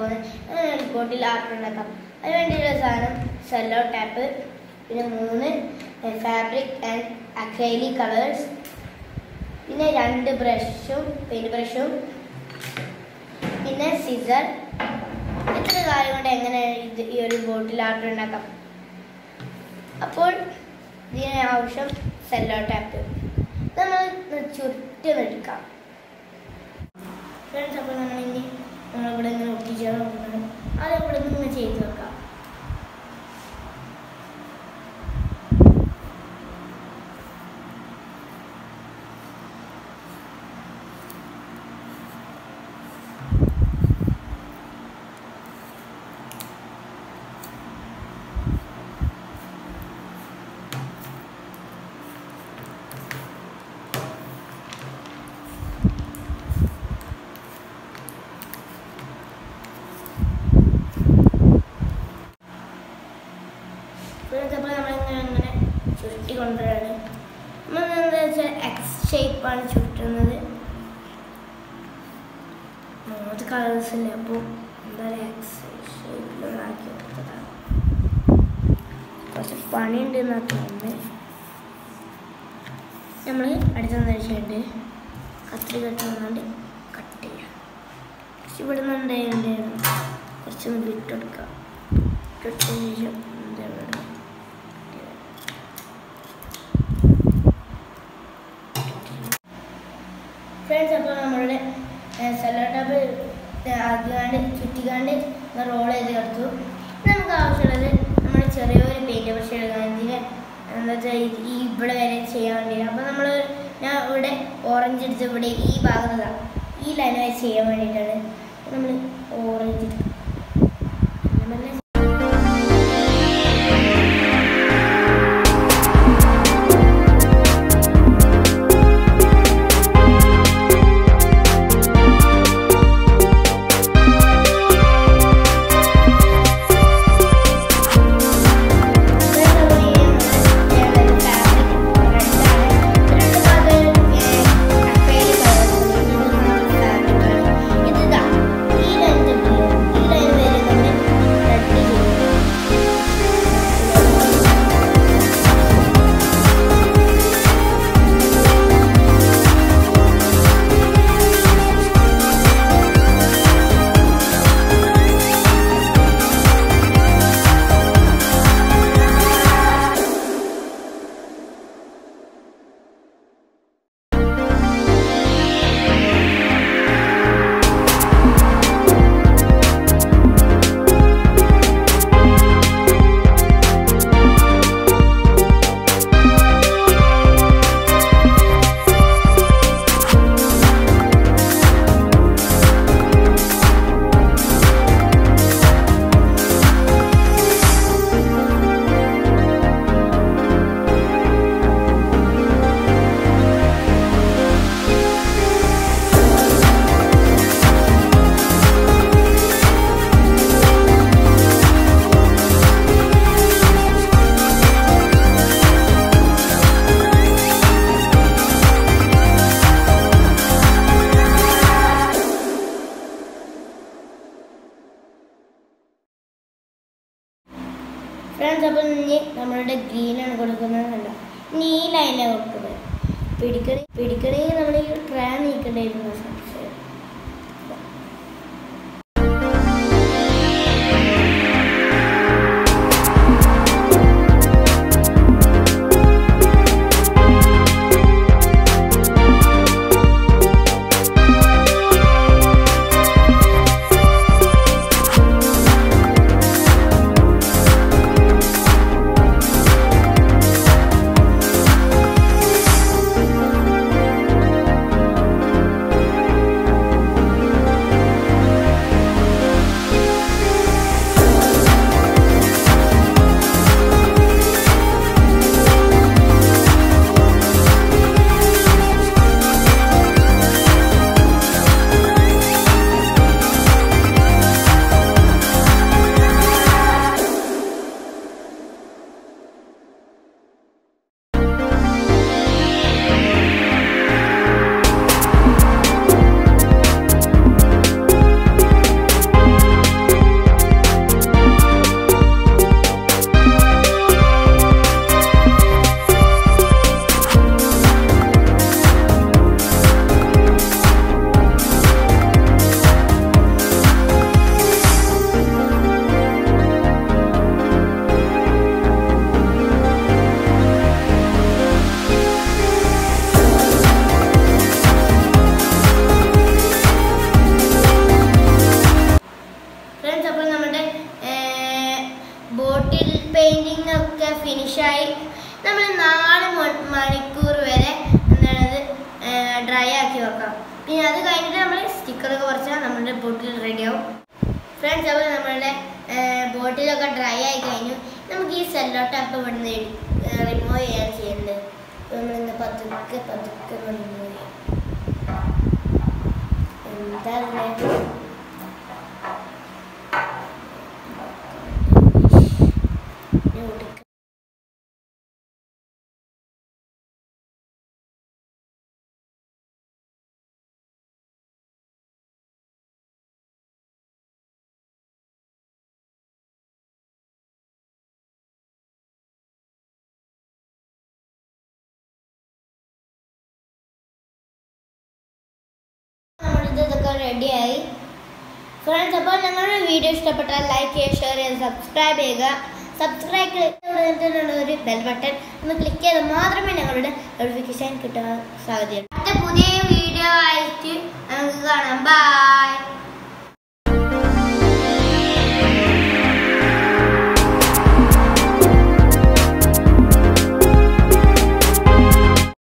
പോകുന്നത് അങ്ങനെ ഒരു ബോട്ടിൽ ആർട്ട് ഉണ്ടാക്കാം അതിന് വേണ്ടിയുള്ള സാധനം സെല്ലോ ടാപ്പ് പിന്നെ മൂന്ന് ഫാബ്രിക് ആൻഡ് അക്രൈലി കളേഴ്സ് പിന്നെ രണ്ട് ബ്രഷും പെയിന്റ് ബ്രഷും പിന്നെ സിസർ ഇത്ര കാര്യം കൊണ്ട് എങ്ങനെ ഇത് ഈ ഒരു ബോട്ടിൽ ആർട്ട് ഉണ്ടാക്കാം അപ്പോൾ ഇതിന് ആവശ്യം സെല്ലോ ടാപ്പ് നമ്മൾ ചുറ്റും എടുക്കാം ഫ്രണ്ട്സ് അപ്പോൾ നമ്മൾ ഇനി നമ്മളിവിടെ ഇങ്ങനെ ഒട്ടിച്ചാൽ നോക്കുന്നത് അത് ഇവിടെ നിന്ന് ഇങ്ങനെ ചെയ്ത് വെക്കാം ഫ്രണ്ട്സ് അപ്പോൾ നമ്മളിങ്ങനെ അങ്ങനെ ചുരുട്ടി കൊണ്ടുവരാണ് നമ്മൾ എന്താ വെച്ചാൽ എക്സ് ഷേപ്പാണ് ചുറ്റുന്നത് മൂന്ന് കളേഴ്സ് ഇല്ല അപ്പോൾ എന്താ പറയുക എക്സ് ഷേപ്പിലുള്ളതാക്കി കൊടുത്തതാണ് കുറച്ച് പണിയുണ്ട് എന്നാണ് തോന്നുന്നത് നമ്മൾ അടുത്തെന്ന് വെച്ചിട്ടുണ്ട് കത്രി കെട്ടുന്നുണ്ട് കട്ട് ചെയ്യാം കുറച്ച് ഇവിടെ നിന്ന് ഉണ്ടായിരുന്നു കുറച്ചൊന്ന് വിട്ടെടുക്കാം വിട്ടതിന് ശേഷം എന്താ ഇവിടെ ഫ്രണ്ട്സ് അപ്പോൾ നമ്മളുടെ സെല്ലോ ടബ് ആക്കിക്കാണ്ട് ചുറ്റിക്കാണ്ട് റോൾ ചെയ്ത് എടുത്തു ഇനി നമുക്ക് ആവശ്യമുള്ളത് നമ്മുടെ ചെറിയൊരു പെയിൻറ്റ് ബ്രഷ് എടുക്കാൻ ഇതിന് എന്താ വെച്ചാൽ ഈ ഇവിടെ വരെ ചെയ്യാൻ വേണ്ടി അപ്പോൾ നമ്മൾ ഞാൻ ഇവിടെ ഓറഞ്ച് എടുത്ത് ഇവിടെ ഈ ഭാഗത്ത് ഈ ലൈൻ വരെ ചെയ്യാൻ വേണ്ടിയിട്ടാണ് നമ്മൾ ഓറഞ്ച് മെല്ലെ ഫ്രണ്ട്സ് അപ്പം ഇനി നമ്മളുടെ ഗ്രീനാണ് കൊടുക്കുന്നത് കണ്ട ഇനി ഈ ലൈനാണ് കൊടുക്കുന്നത് പിടിക്കണേ പിടിക്കണമെങ്കിൽ നമ്മൾ ഈ ട്രേ നീക്കേണ്ടിയിരുന്നു സംശയം ഫ്രണ്ട്സ് ഒക്കെ ഫിനിഷായി നമ്മൾ നാല് മ- മണിക്കൂർ വരെ എന്താണത് ഡ്രൈ ആക്കി വെക്കാം പിന്നെ അത് കഴിഞ്ഞിട്ട് നമ്മൾ സ്റ്റിക്കറൊക്കെ കുറച്ചാൽ നമ്മുടെ ബോട്ടിൽ റെഡിയാവും ഫ്രണ്ട്സ് അപ്പോൾ നമ്മളുടെ ബോട്ടിലൊക്കെ ഡ്രൈ ആയി കഴിഞ്ഞു നമുക്ക് ഈ സെല്ലോ ടാപ്പ് ഇവിടുന്ന് റിമൂവ് ചെയ്യാൻ ചെയ്യേണ്ടത് നമ്മളിന്ന് പതുക്കെ പതുക്കെ റിമൂവ് ചെയ്യാം എന്താ ഇതിനെ? ഇനി ഒടുക്ക- നമ്മളിത് ഇതൊക്കെ റെഡിയായി ഫ്രണ്ട്സ് അപ്പോൾ ഞങ്ങളുടെ വീഡിയോ ഇഷ്ടപ്പെട്ടാൽ ലൈക്ക് ചെയ്യുക ഷെയർ ചെയ്യുക സബ്സ്ക്രൈബ് ചെയ്യുക സബ്സ്ക്രൈബ് ചെയ്തിട്ടുള്ള ഒരു ബെൽ ബട്ടൺ ഒന്ന് ക്ലിക്ക് ചെയ്താൽ മാത്രമേ ഞങ്ങളുടെ നോട്ടിഫിക്കേഷൻ കിട്ടാൻ സാധ്യതയുള്ളൂ അടുത്ത പുതിയ വീഡിയോ ആയിട്ട് നമുക്ക് കാണാം ബൈ